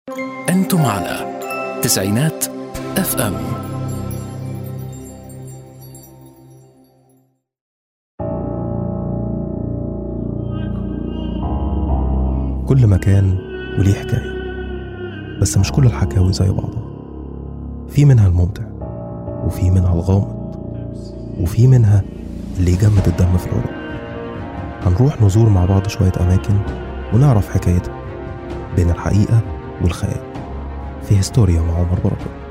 أنتم على تسعينات اف ام كل مكان وليه حكاية بس مش كل الحكاوي زي بعضها في منها الممتع وفي منها الغامض وفي منها اللي يجمد الدم في العروق هنروح نزور مع بعض شوية أماكن ونعرف حكايتها بين الحقيقة والخيال في هستوريا مع عمر بركات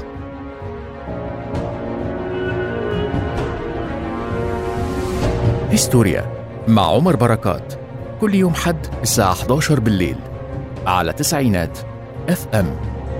هيستوريا مع عمر بركات كل يوم حد الساعة 11 بالليل على تسعينات اف ام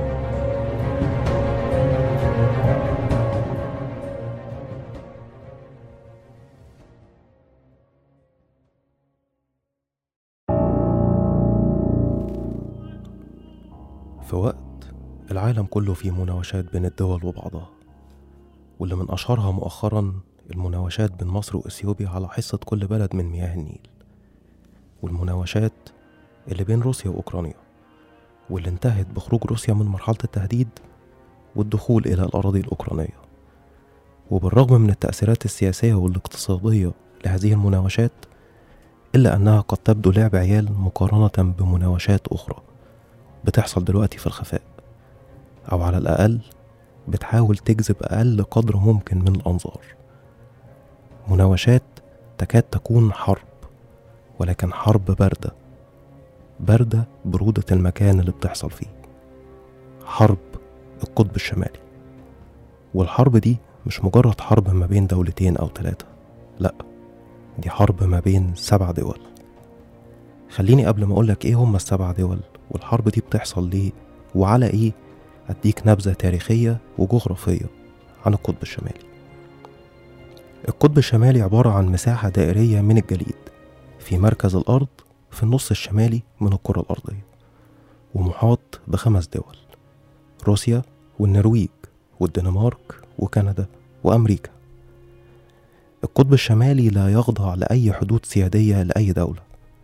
في وقت العالم كله فيه مناوشات بين الدول وبعضها واللي من أشهرها مؤخرا المناوشات بين مصر وإثيوبيا على حصة كل بلد من مياه النيل والمناوشات اللي بين روسيا وأوكرانيا واللي انتهت بخروج روسيا من مرحلة التهديد والدخول إلى الأراضي الأوكرانية وبالرغم من التأثيرات السياسية والاقتصادية لهذه المناوشات إلا أنها قد تبدو لعب عيال مقارنة بمناوشات أخرى بتحصل دلوقتي في الخفاء أو على الأقل بتحاول تجذب أقل قدر ممكن من الأنظار مناوشات تكاد تكون حرب ولكن حرب باردة باردة برودة المكان اللي بتحصل فيه حرب القطب الشمالي والحرب دي مش مجرد حرب ما بين دولتين أو ثلاثة لأ دي حرب ما بين سبع دول خليني قبل ما أقولك إيه هما السبع دول والحرب دي بتحصل ليه وعلى إيه أديك نبذة تاريخية وجغرافية عن القطب الشمالي القطب الشمالي عبارة عن مساحة دائرية من الجليد في مركز الأرض في النص الشمالي من الكرة الأرضية ومحاط بخمس دول روسيا والنرويج والدنمارك وكندا وأمريكا القطب الشمالي لا يخضع لأي حدود سيادية لأي دولة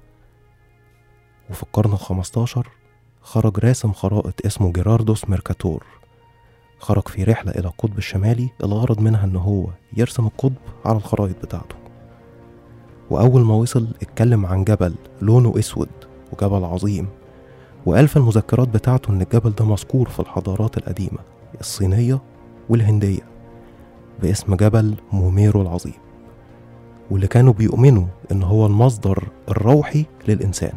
وفي القرن الخمستاشر خرج راسم خرائط اسمه جيراردوس ميركاتور خرج في رحلة إلى القطب الشمالي الغرض منها إن هو يرسم القطب على الخرائط بتاعته وأول ما وصل اتكلم عن جبل لونه أسود وجبل عظيم وقال في المذكرات بتاعته إن الجبل ده مذكور في الحضارات القديمة الصينية والهندية باسم جبل موميرو العظيم واللي كانوا بيؤمنوا إن هو المصدر الروحي للإنسان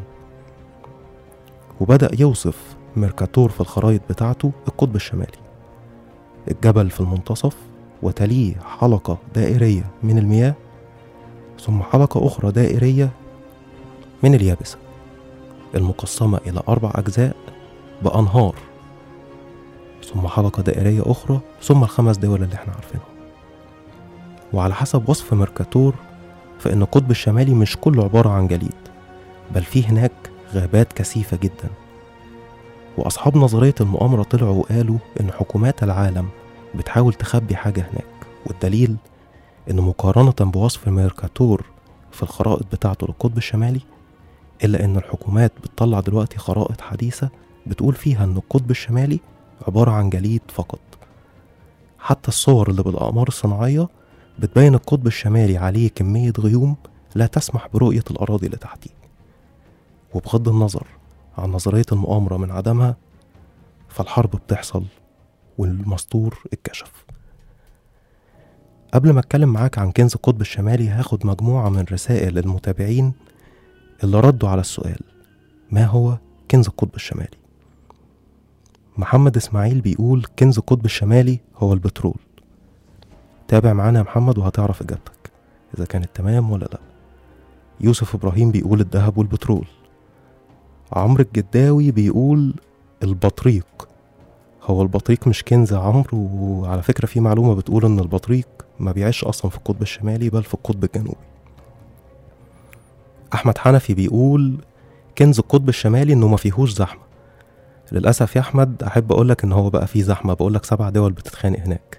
وبدأ يوصف ميركاتور في الخرائط بتاعته القطب الشمالي الجبل في المنتصف وتليه حلقة دائرية من المياه ثم حلقة أخرى دائرية من اليابسة المقسمة إلى أربع أجزاء بأنهار ثم حلقة دائرية أخرى ثم الخمس دول اللي احنا عارفينهم وعلى حسب وصف ميركاتور فإن القطب الشمالي مش كله عبارة عن جليد بل فيه هناك غابات كثيفة جدا وأصحاب نظرية المؤامرة طلعوا وقالوا إن حكومات العالم بتحاول تخبي حاجة هناك والدليل إن مقارنة بوصف ميركاتور في الخرائط بتاعته للقطب الشمالي إلا إن الحكومات بتطلع دلوقتي خرائط حديثة بتقول فيها إن القطب الشمالي عبارة عن جليد فقط حتى الصور اللي بالأقمار الصناعية بتبين القطب الشمالي عليه كمية غيوم لا تسمح برؤية الأراضي اللي تحتيه وبغض النظر عن نظرية المؤامرة من عدمها فالحرب بتحصل والمسطور اتكشف قبل ما اتكلم معاك عن كنز القطب الشمالي هاخد مجموعة من رسائل المتابعين اللي ردوا على السؤال ما هو كنز القطب الشمالي محمد اسماعيل بيقول كنز القطب الشمالي هو البترول تابع معانا يا محمد وهتعرف اجابتك اذا كانت تمام ولا لا يوسف ابراهيم بيقول الذهب والبترول عمرو الجداوي بيقول البطريق هو البطريق مش كنز يا عمرو وعلى فكرة في معلومة بتقول إن البطريق ما بيعيش أصلا في القطب الشمالي بل في القطب الجنوبي أحمد حنفي بيقول كنز القطب الشمالي إنه ما فيهوش زحمة للأسف يا أحمد أحب أقولك إن هو بقى فيه زحمة بقولك سبع دول بتتخانق هناك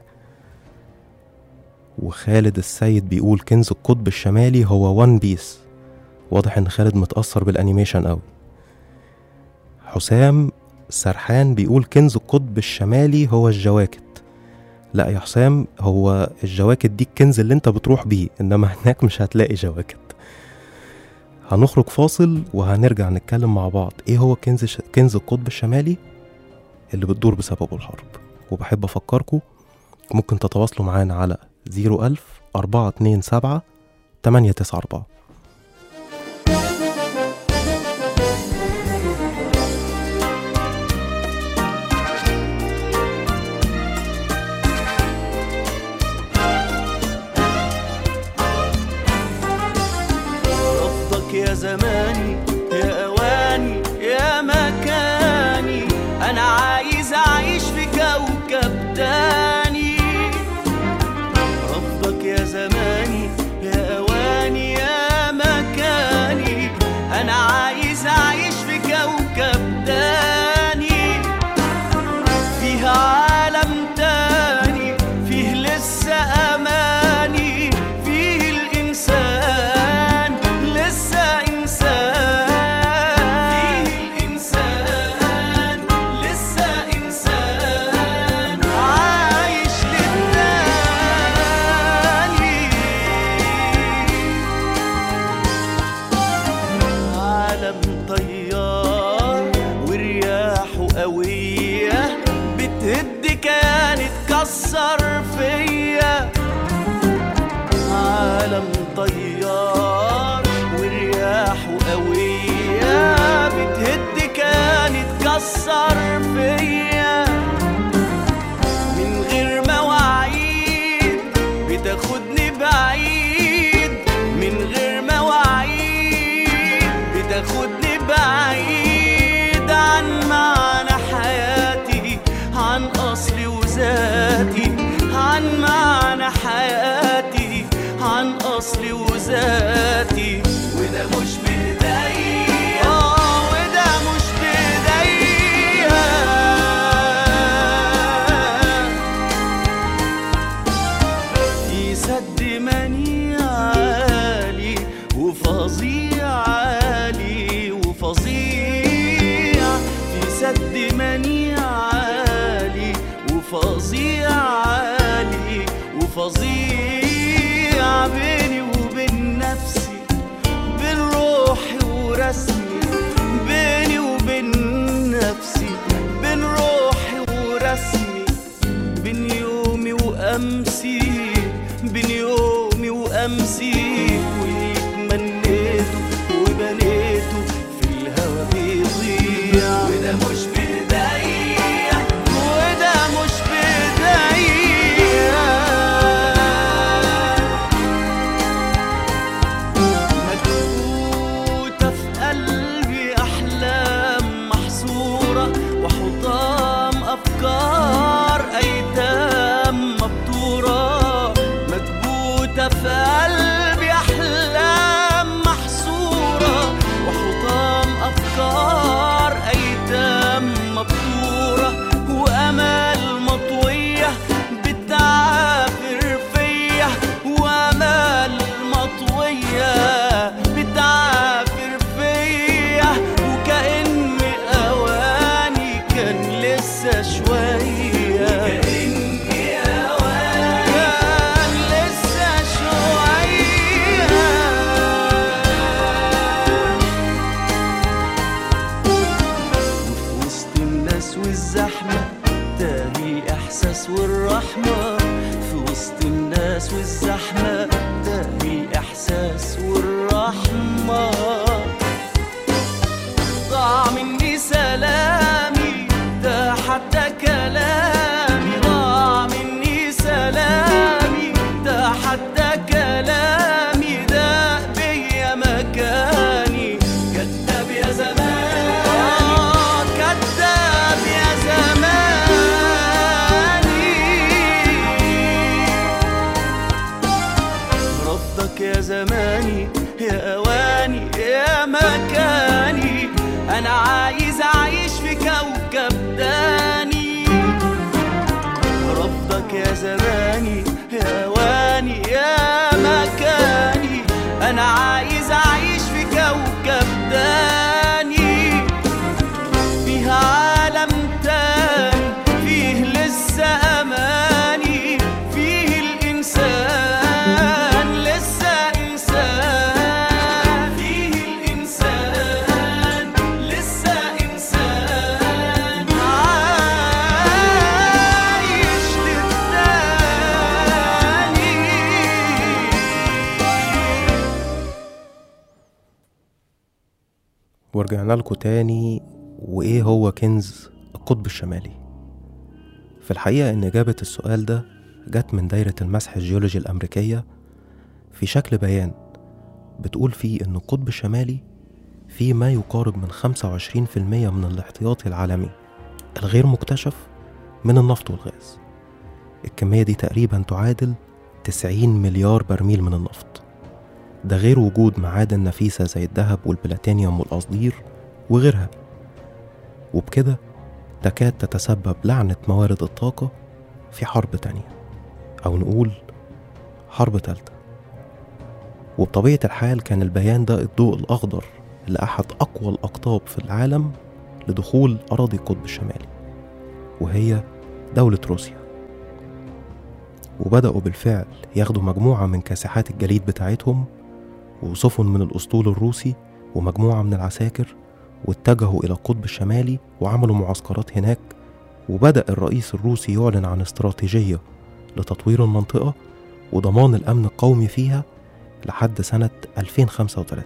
وخالد السيد بيقول كنز القطب الشمالي هو وان بيس واضح إن خالد متأثر بالأنيميشن أوي حسام سرحان بيقول كنز القطب الشمالي هو الجواكت لا يا حسام هو الجواكت دي الكنز اللي انت بتروح بيه انما هناك مش هتلاقي جواكت هنخرج فاصل وهنرجع نتكلم مع بعض ايه هو كنز ش... كنز القطب الشمالي اللي بتدور بسببه الحرب وبحب افكركم ممكن تتواصلوا معانا على 01000 427 894 رفضك يا زماني يا اواني يا مكاني انا عايز اعيش في كوكب تاني رفضك يا زماني يا اواني يا مكاني انا عايز اعيش في كوكب تاني فيه عالم تاني فيه لسه اماني فيه الانسان لسه انسان فيه الانسان لسه انسان عايش للتاني عالم طيار ورياحه قوية بتهد كياني اتكسر فيا عالم طيار ورياحه قوية بتهد كياني اتكسر فيا من غير مواعيد بتاخدني بعيد من غير مواعيد بتاخدني بعيد عن معنى حياتي عن أصلي وذاتي عن معنى حياتي عن أصلي وذاتي وده مش بإيديا آه وده مش بإيديا في سد مني عالي وفظيع عالي وفظيع في سد مني عالي وفظيع عالي وفظيع بيني وبين نفسي بين روحي ورسمي بيني وبين نفسي بين روحي ورسمي بين يومي وأمسي بين يومي وأمسي واللي تمنيته وبنيته في الهوا بيضيع وده مش بإيديا وده مش بإيديا مكبوتة في قلبي أحلام محصورة وحطام أفكار أيتام مبتورة مكبوتة في قلبي أحلام محصورة وحطام أفكار أيتام مبتورة وأمال مطوية بتعافر فيا وأمال مطوية بتعافر فيا وكأن أواني كان لسه شوية وكأني أواني كان لسه شوية وفي وسط الناس والزحمة تاهي الإحساس والرحمة في وسط الناس والزحمة تاهي الإحساس والرحمة ضاع مني سلامي ده حتى كلامي ضاع مني سلامي ده حتى كلامي ده بيا مكاني كذاب يا زمان آه كذاب يا زماني ورجعنا لكم تاني وإيه هو كنز القطب الشمالي في الحقيقة إن إجابة السؤال ده جت من دايرة المسح الجيولوجي الأمريكية في شكل بيان بتقول فيه إن القطب الشمالي فيه ما يقارب من 25% من الاحتياطي العالمي الغير مكتشف من النفط والغاز الكمية دي تقريبا تعادل 90 مليار برميل من النفط ده غير وجود معادن نفيسة زي الذهب والبلاتينيوم والقصدير وغيرها وبكده تكاد تتسبب لعنة موارد الطاقة في حرب تانية أو نقول حرب تالتة وبطبيعة الحال كان البيان ده الضوء الأخضر لأحد أقوى الأقطاب في العالم لدخول أراضي القطب الشمالي وهي دولة روسيا وبدأوا بالفعل ياخدوا مجموعة من كاسحات الجليد بتاعتهم وسفن من الأسطول الروسي ومجموعة من العساكر واتجهوا إلى القطب الشمالي وعملوا معسكرات هناك وبدأ الرئيس الروسي يعلن عن استراتيجية لتطوير المنطقة وضمان الأمن القومي فيها لحد سنة 2035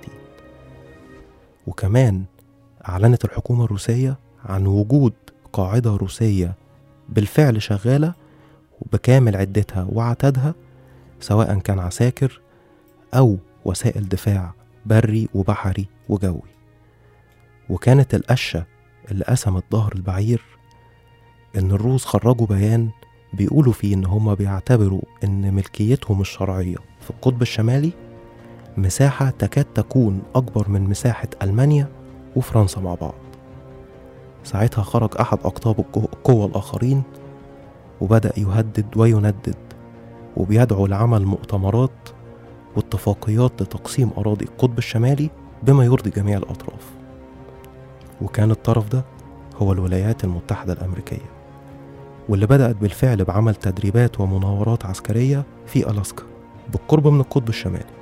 وكمان أعلنت الحكومة الروسية عن وجود قاعدة روسية بالفعل شغالة بكامل عدتها وعتادها سواء كان عساكر أو وسائل دفاع بري وبحري وجوي وكانت القشة اللي قسمت ظهر البعير إن الروس خرجوا بيان بيقولوا فيه إن هما بيعتبروا إن ملكيتهم الشرعية في القطب الشمالي مساحة تكاد تكون أكبر من مساحة ألمانيا وفرنسا مع بعض ساعتها خرج أحد أقطاب القو- القوى الآخرين وبدأ يهدد ويندد وبيدعو لعمل مؤتمرات واتفاقيات لتقسيم أراضي القطب الشمالي بما يرضي جميع الأطراف وكان الطرف ده هو الولايات المتحدة الأمريكية واللي بدأت بالفعل بعمل تدريبات ومناورات عسكرية في ألاسكا بالقرب من القطب الشمالي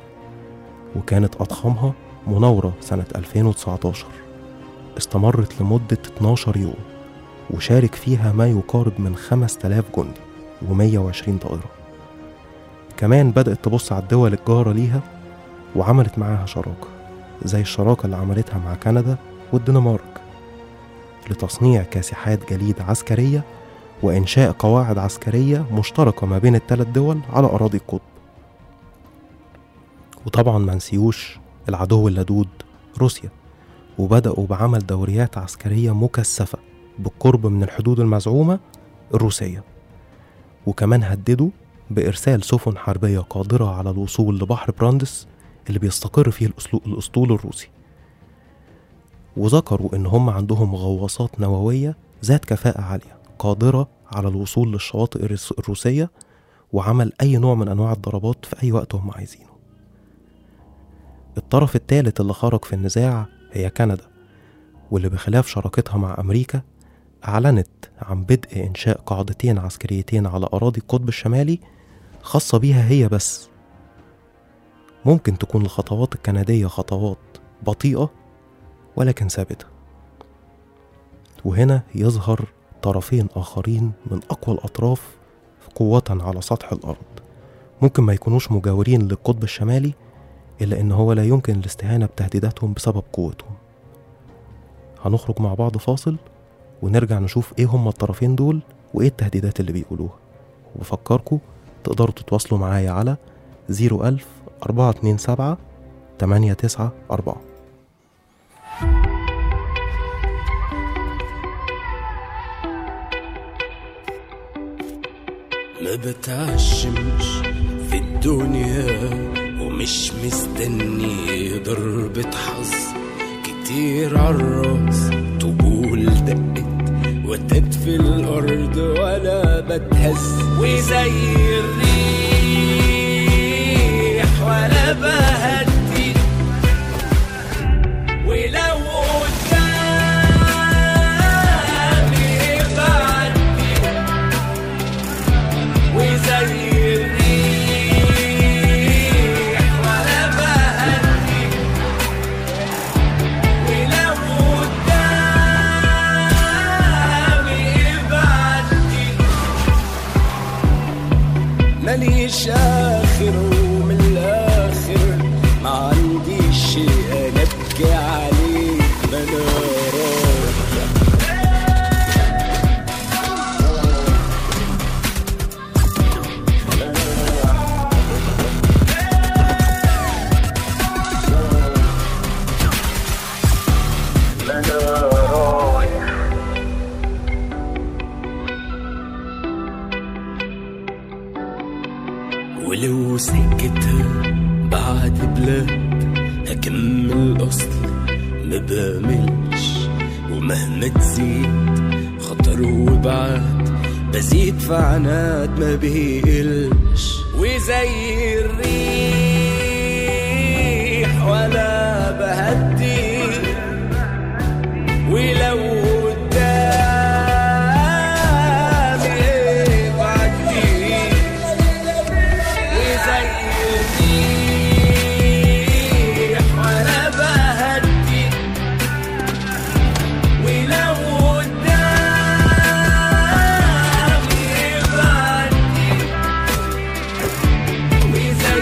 وكانت أضخمها مناورة سنة 2019 استمرت لمدة 12 يوم وشارك فيها ما يقارب من 5000 جندي و120 طائرة كمان بدأت تبص على الدول الجارة ليها وعملت معاها شراكة زي الشراكة اللي عملتها مع كندا والدنمارك لتصنيع كاسحات جليد عسكرية وإنشاء قواعد عسكرية مشتركة ما بين الثلاث دول على أراضي القطب وطبعا ما نسيوش العدو اللدود روسيا وبدأوا بعمل دوريات عسكرية مكثفة بالقرب من الحدود المزعومة الروسية وكمان هددوا بإرسال سفن حربية قادرة على الوصول لبحر براندس اللي بيستقر فيه الأسلو- الأسطول الروسي وذكروا إن هم عندهم غواصات نووية ذات كفاءة عالية قادرة على الوصول للشواطئ الروس- الروسية وعمل أي نوع من أنواع الضربات في أي وقت هم عايزينه الطرف الثالث اللي خرج في النزاع هي كندا واللي بخلاف شراكتها مع أمريكا أعلنت عن بدء إنشاء قاعدتين عسكريتين على أراضي القطب الشمالي خاصة بيها هي بس ممكن تكون الخطوات الكندية خطوات بطيئة ولكن ثابتة وهنا يظهر طرفين آخرين من أقوى الأطراف قوة على سطح الأرض ممكن ما يكونوش مجاورين للقطب الشمالي إلا إن هو لا يمكن الاستهانة بتهديداتهم بسبب قوتهم هنخرج مع بعض فاصل ونرجع نشوف إيه هما الطرفين دول وإيه التهديدات اللي بيقولوها وبفكركم تقدروا تتواصلوا معايا على 01000 427 894 ما بتعشمش في الدنيا ومش مستني ضربة حظ كتير عالراس طبول دقت وتت في الأرض ولا بتهز وزي الريح ولا بهدي ولو قدامي بعدي وزي الريح ولا بهدي ولو قدامي بعدي ماليش آخر ومن الآخر ما عنديش شيء أنا أبكي عليه ولو سكتها بعد بلاد هكمل أصلي ما باملش ومهما تزيد خطر وبعد بزيد في عناد ما بيقلش وزي الريح ولا بهدي ولو قدامي بعدي وزي الريح وانا بهدي ولو قدامي بعدي وزي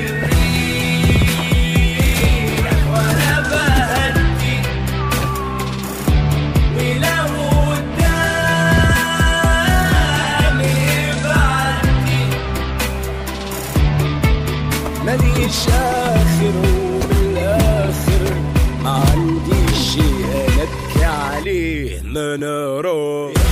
الريح وانا بهدي ولو قدامي بعدي ماليش اخر وبالاخر ما عنديش شيء ابكي عليه ما انا رايح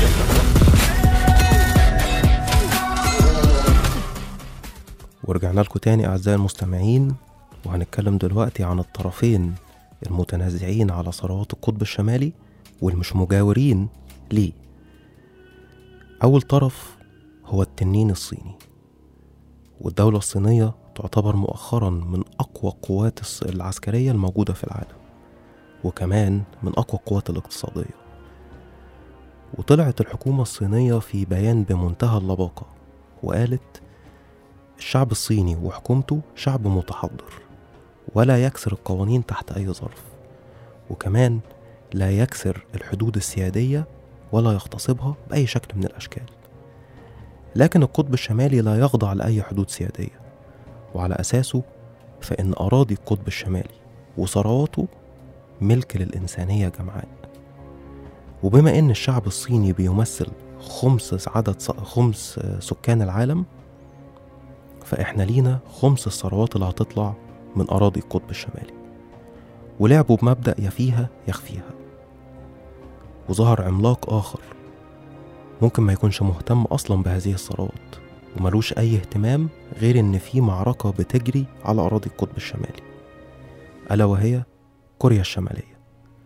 ورجعنا لكم تاني أعزائي المستمعين وهنتكلم دلوقتي عن الطرفين المتنازعين على ثروات القطب الشمالي والمش مجاورين ليه أول طرف هو التنين الصيني والدولة الصينية تعتبر مؤخرا من أقوى القوات الص- العسكرية الموجودة في العالم وكمان من أقوى القوات الاقتصادية وطلعت الحكومة الصينية في بيان بمنتهى اللباقة وقالت الشعب الصيني وحكومته شعب متحضر ولا يكسر القوانين تحت أي ظرف وكمان لا يكسر الحدود السيادية ولا يغتصبها بأي شكل من الأشكال لكن القطب الشمالي لا يخضع لأي حدود سيادية وعلى أساسه فإن أراضي القطب الشمالي وثرواته ملك للإنسانية جمعاء وبما إن الشعب الصيني بيمثل خمس عدد خمس سكان العالم فإحنا لينا خمس الثروات اللي هتطلع من أراضي القطب الشمالي ولعبوا بمبدأ يا فيها يخفيها وظهر عملاق آخر ممكن ما يكونش مهتم أصلا بهذه الثروات وملوش أي اهتمام غير إن في معركة بتجري على أراضي القطب الشمالي ألا وهي كوريا الشمالية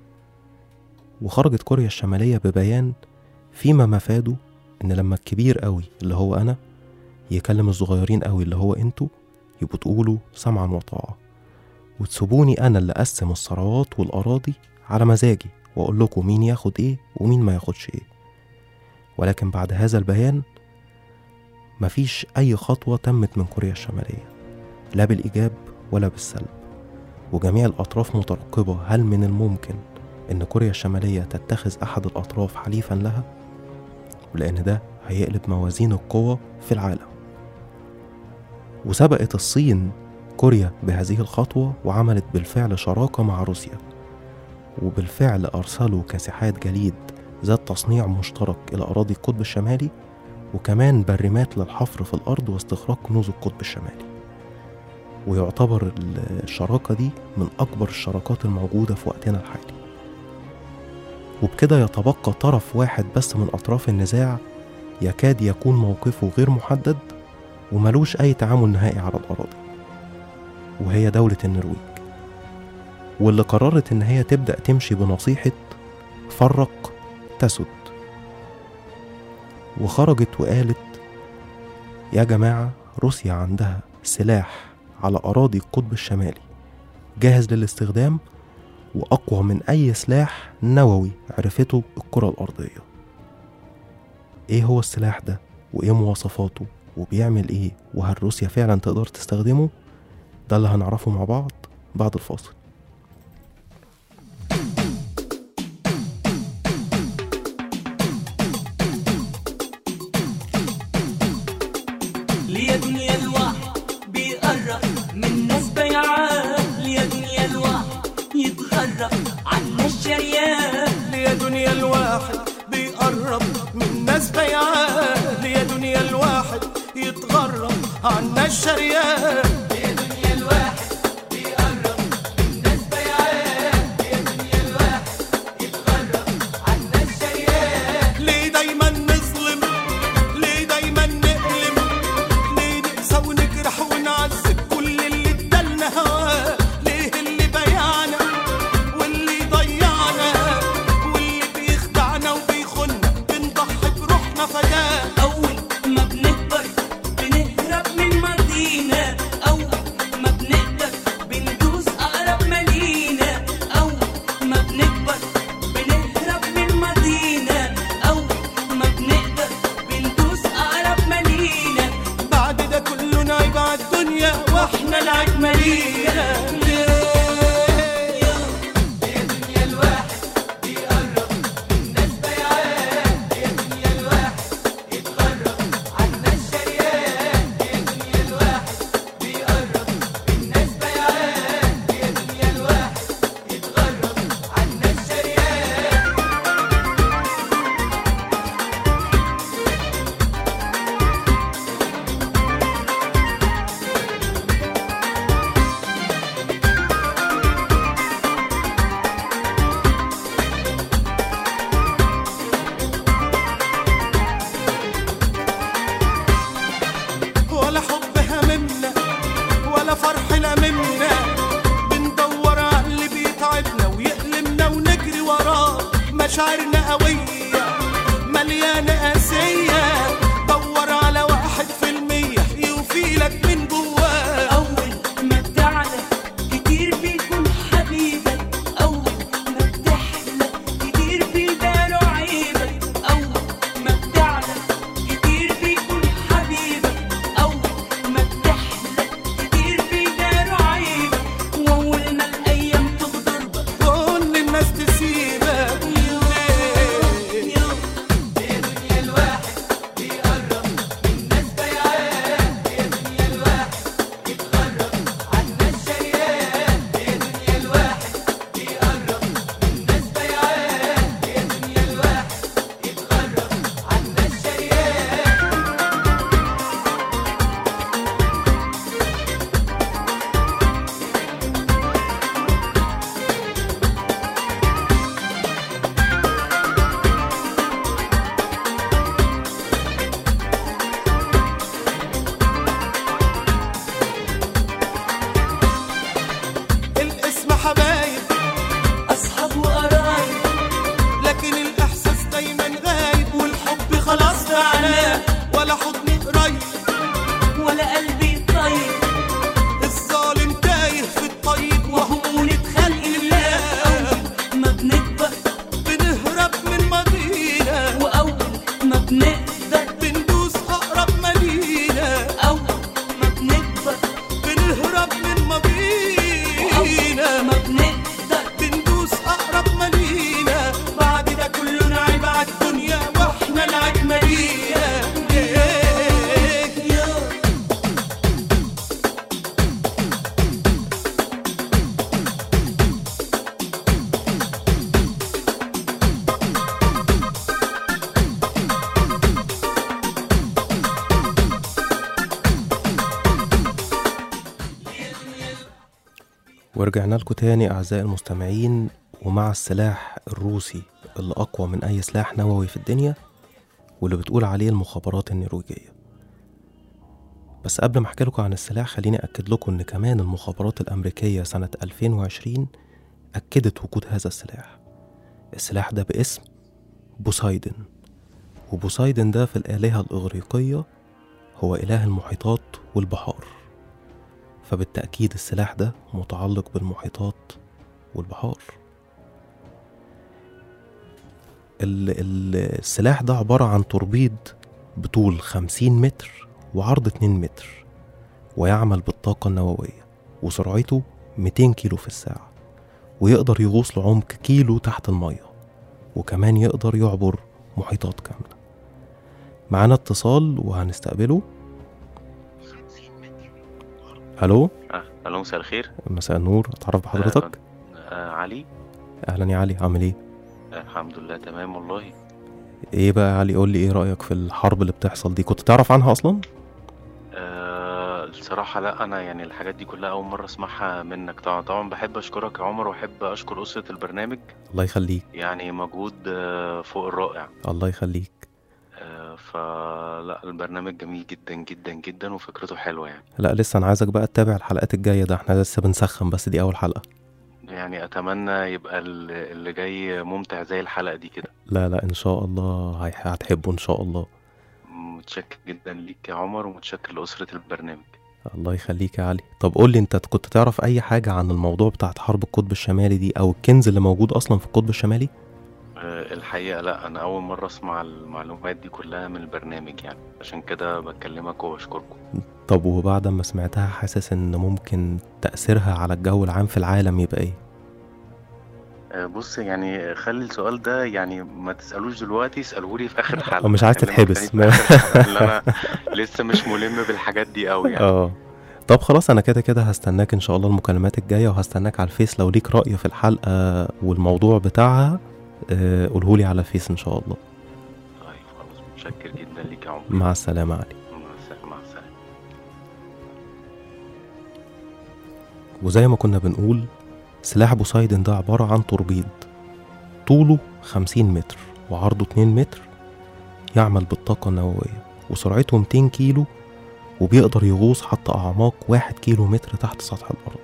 وخرجت كوريا الشمالية ببيان فيما مفاده إن لما الكبير قوي اللي هو أنا يكلم الصغيرين قوي اللي هو انتوا يبقوا تقولوا سمعا وطاعة وتسيبوني أنا اللي أقسم الثروات والأراضي على مزاجي وأقول لكم مين ياخد إيه ومين ما ياخدش إيه ولكن بعد هذا البيان مفيش أي خطوة تمت من كوريا الشمالية لا بالإيجاب ولا بالسلب وجميع الأطراف مترقبة هل من الممكن إن كوريا الشمالية تتخذ أحد الأطراف حليفا لها ولأن ده هيقلب موازين القوة في العالم وسبقت الصين كوريا بهذه الخطوة وعملت بالفعل شراكة مع روسيا وبالفعل أرسلوا كاسحات جليد ذات تصنيع مشترك إلى أراضي القطب الشمالي وكمان برمات للحفر في الأرض واستخراج كنوز القطب الشمالي ويعتبر الشراكة دي من أكبر الشراكات الموجودة في وقتنا الحالي وبكده يتبقى طرف واحد بس من أطراف النزاع يكاد يكون موقفه غير محدد وملوش أي تعامل نهائي على الأراضي وهي دولة النرويج واللي قررت إن هي تبدأ تمشي بنصيحة فرق تسد وخرجت وقالت يا جماعة روسيا عندها سلاح على أراضي القطب الشمالي جاهز للاستخدام وأقوى من أي سلاح نووي عرفته الكرة الأرضية إيه هو السلاح ده وإيه مواصفاته وبيعمل إيه وهل روسيا فعلا تقدر تستخدمه ده اللي هنعرفه مع بعض بعد الفاصل ليا دنيا الواحد بيقرب من ناس بيعان ليا دنيا الواحد يتغرب عنا الشريان ليا دنيا الواحد بيقرب من ناس بيعان ليا دنيا الواحد يتغرب عنا الشريان ليه دايما نظلم ليه دايما نألم ليه نقسى ونجرح ون قوية مليانة قاسية دور على واحد في المية يوفيلك من جواه أول ما بتعلى كتير بيكون حبيبك أول ما بتحلى كتير بيداروا عيبك أول ما بتعلى كتير بيكون حبيبك أول ما بتحلى كتير بيداروا عيبك وأول ما الأيام تغدر بك كل الناس تسيبك ليه؟ الاسم حبايب أصحاب وقرايب لكن الاحساس دايما غايب والحب خلاص معناه ولا حضن قريب ولا قلبي طيب الظالم تايه في الطيب وهو وهمونة خلق الله أول ما بنكبر بنهرب من ماضينا وأول ما بنقدر بندوس اقرب مدينه أول ما بنكبر بنهرب من ماضينا ما بنقدر بندوس اقرب مدينه بعد ده كله نعيب على الدنيا واحنا نعيب مدينه ورجعنا لكم تاني أعزائي المستمعين ومع السلاح الروسي اللي أقوى من أي سلاح نووي في الدنيا واللي بتقول عليه المخابرات النرويجية بس قبل ما أحكي لكم عن السلاح خليني أكد لكم إن كمان المخابرات الأمريكية سنة 2020 أكدت وجود هذا السلاح السلاح ده باسم بوسايدن وبوسايدن ده في الآلهة الإغريقية هو إله المحيطات والبحار فبالتأكيد السلاح ده متعلق بالمحيطات والبحار ال- ال- السلاح ده عبارة عن توربيد بطول 50 متر وعرض 2 متر ويعمل بالطاقة النووية وسرعته 200 كيلو في الساعة ويقدر يغوص لعمق كيلو تحت المية وكمان يقدر يعبر محيطات كاملة معانا اتصال وهنستقبله الو آه، الو مساء الخير مساء النور اتعرف بحضرتك آه علي اهلا يا علي عامل ايه آه الحمد لله تمام والله ايه بقى يا علي قول لي ايه رايك في الحرب اللي بتحصل دي كنت تعرف عنها اصلا آه الصراحة لا أنا يعني الحاجات دي كلها أول مرة أسمعها منك طبعا طبعا بحب أشكرك يا عمر وأحب أشكر أسرة البرنامج الله يخليك يعني مجهود آه فوق الرائع الله يخليك آه فلا البرنامج جميل جدا جدا جدا وفكرته حلوة يعني لا لسه انا عايزك بقى تتابع الحلقات الجايه ده احنا لسه بنسخن بس دي اول حلقه يعني أتمنى يبقى ال- اللي جاي ممتع زي الحلقة دي كده لا لا ان شاء الله هي- هتحبه ان شاء الله متشكر جدا ليك يا عمر ومتشكر لأسرة البرنامج الله يخليك يا علي طب قول لي انت كنت تعرف اي حاجه عن الموضوع بتاعت حرب القطب الشمالي دي او الكنز اللي موجود اصلا في القطب الشمالي آه، الحقيقة لا أنا أول مرة أسمع المعلومات دي كلها من البرنامج يعني عشان كده بكلمك وبشكركم طب وبعد ما سمعتها حاسس ان ممكن تاثيرها على الجو العام في العالم يبقى ايه آه، بص يعني خلي السؤال ده يعني ما تسألوش دلوقتي اسألوه لي في آخر الحلقة مش عايز أكلمك تتحبس. تاني في آخر الحلقة، اللي أنا لسه مش ملم بالحاجات دي أوي يعني اه طب خلاص انا كده كده هستناك ان شاء الله المكالمات الجايه وهستناك على الفيس لو ليك راي في الحلقه والموضوع بتاعها آه، قولهولي على الفيس ان شاء الله طيب خلاص متشكر جدا ليك يا عمر مع السلامه علي مع السلامة مع السلامة وزي ما كنا بنقول سلاح بوسايدن ده عبارة عن توربيد طوله 50 متر وعرضه 2 متر يعمل بالطاقة النووية وسرعته 200 كيلو وبيقدر يغوص حتى أعماق 1 كيلو متر تحت سطح الأرض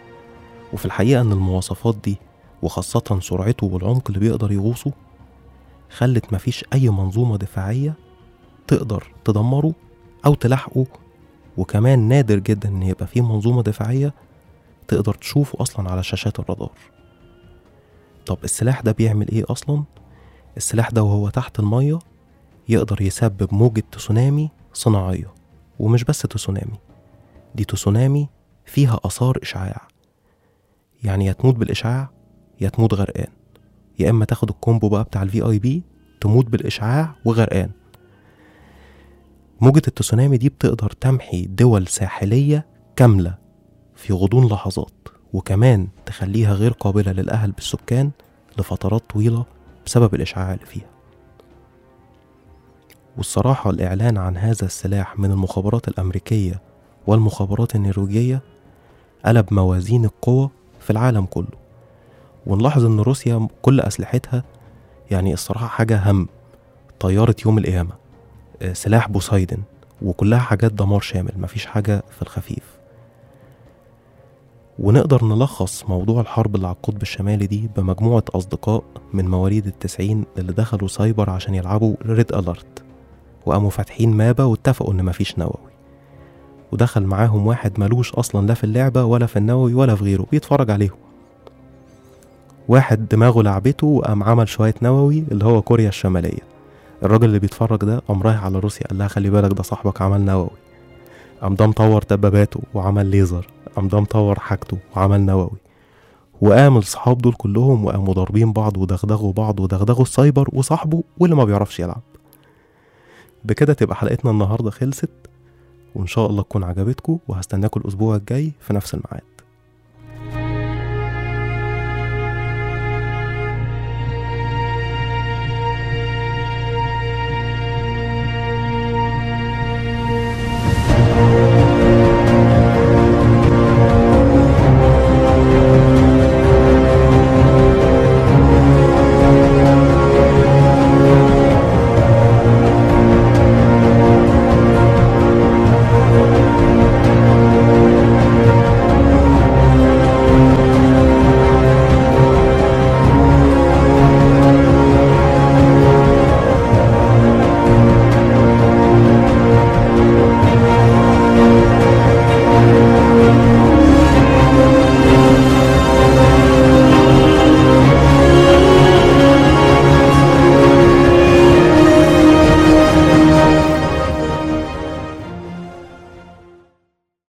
وفي الحقيقة إن المواصفات دي وخاصة سرعته والعمق اللي بيقدر يغوصه خلت مفيش أي منظومة دفاعية تقدر تدمره أو تلاحقه وكمان نادر جدا إن يبقى فيه منظومة دفاعية تقدر تشوفه أصلا على شاشات الرادار طب السلاح ده بيعمل إيه أصلا؟ السلاح ده وهو تحت المية يقدر يسبب موجة تسونامي صناعية ومش بس تسونامي دي تسونامي فيها آثار إشعاع يعني يا تموت بالإشعاع يا تموت غرقان يا إما تاخد الكومبو بقى بتاع الفي اي بي تموت بالإشعاع وغرقان موجة التسونامي دي بتقدر تمحي دول ساحلية كاملة في غضون لحظات وكمان تخليها غير قابلة للأهل بالسكان لفترات طويلة بسبب الإشعاع اللي فيها والصراحة الإعلان عن هذا السلاح من المخابرات الأمريكية والمخابرات النرويجية قلب موازين القوى في العالم كله ونلاحظ إن روسيا كل أسلحتها يعني الصراحة حاجة هم طيارة يوم القيامة آه، سلاح بوسايدن وكلها حاجات دمار شامل مفيش حاجة في الخفيف ونقدر نلخص موضوع الحرب اللي على القطب الشمالي دي بمجموعة أصدقاء من مواليد التسعين اللي دخلوا سايبر عشان يلعبوا ريد ألارت وقاموا فاتحين مابا واتفقوا إن مفيش نووي ودخل معاهم واحد ملوش أصلا لا في اللعبة ولا في النووي ولا في غيره بيتفرج عليهم واحد دماغه لعبته وقام عمل شوية نووي اللي هو كوريا الشمالية الراجل اللي بيتفرج ده قام رايح على روسيا قال لها خلي بالك ده صاحبك عمل نووي قام ده مطور دباباته وعمل ليزر قام ده مطور حاجته وعمل نووي وقام الصحاب دول كلهم وقاموا ضاربين بعض ودغدغوا بعض ودغدغوا السايبر وصاحبه واللي ما بيعرفش يلعب بكده تبقى حلقتنا النهارده خلصت وان شاء الله تكون عجبتكم وهستناكم الاسبوع الجاي في نفس الميعاد